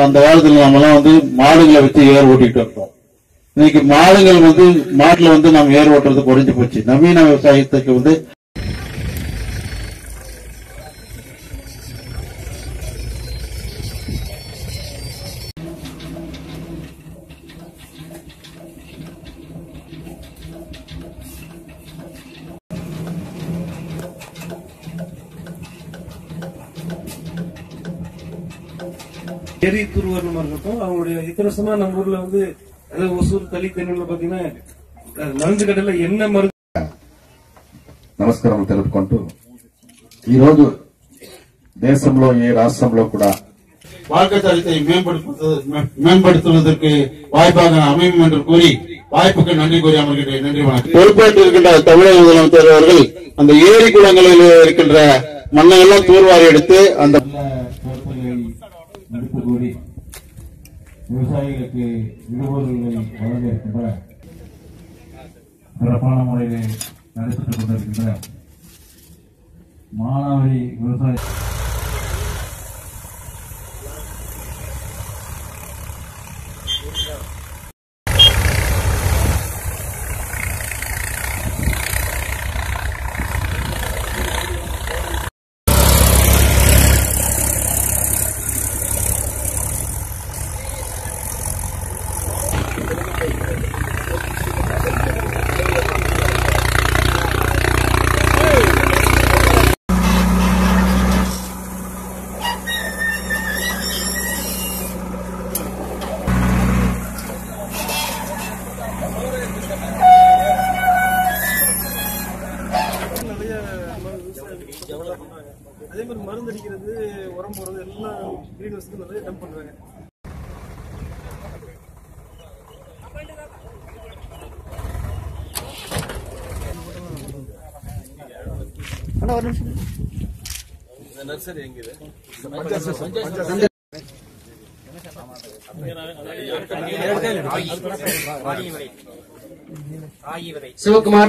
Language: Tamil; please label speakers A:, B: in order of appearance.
A: அந்த காலத்துல நம்மலாம் வந்து மாடுகளை வச்சு ஏர் ஓட்டிட்டு இருந்தோம் இன்னைக்கு மாடுகள் வந்து மாட்டுல வந்து நம்ம ஏர் ஓட்டுறது குறைஞ்சு போச்சு நவீன விவசாயத்துக்கு வந்து
B: ஏரி தூர்வாரணமா இருக்கட்டும் அவங்களுடைய இத்தனை வருஷமா நம்ம ஊர்ல வந்து அதாவது ஒசூர் தளி தென்னில் பாத்தீங்கன்னா அஹ், மருந்து கடையில என்ன மருந்து
C: నమస్కారం తెలుపుకుంటూ ఈరోజు దేశంలో ఏ రాష్ట్రంలో కూడా
A: வாழ்க்கை தரத்தை மேம்படுத்துவது- மே- மேம்படுத்துவதற்கு வாய்ப்பாக அமையும் என்று கூறி வாய்ப்புக்கு நன்றி கூறி அமர்கின்றேன் நன்றி வணக்கம் பொறுப்பேற்று இருக்கின்ற தமிழக முதலமைச்சர் அவர்கள் அந்த ஏரி குளங்களில் இருக்கின்ற மண்ணை எல்லாம் தூர்வாரி எடுத்து அந்த
D: மதிப்பு கூறி விவசாயிகளுக்கு இடுபொருள்களை வழங்க இருக்கின்ற சிறப்பான முறையில் நடைபெற்றுக் கொண்டிருக்கின்ற மானாவரி விவசாய
B: நிறைய டெவலப் பண்றாங்க அதே மாதிரி மருந்து அடிக்கிறது உரம் போடுறது எல்லாம் கிரீன் ஹவுஸ்க்கு நிறைய டம்ப் பண்றாங்க
E: சிவகுமார்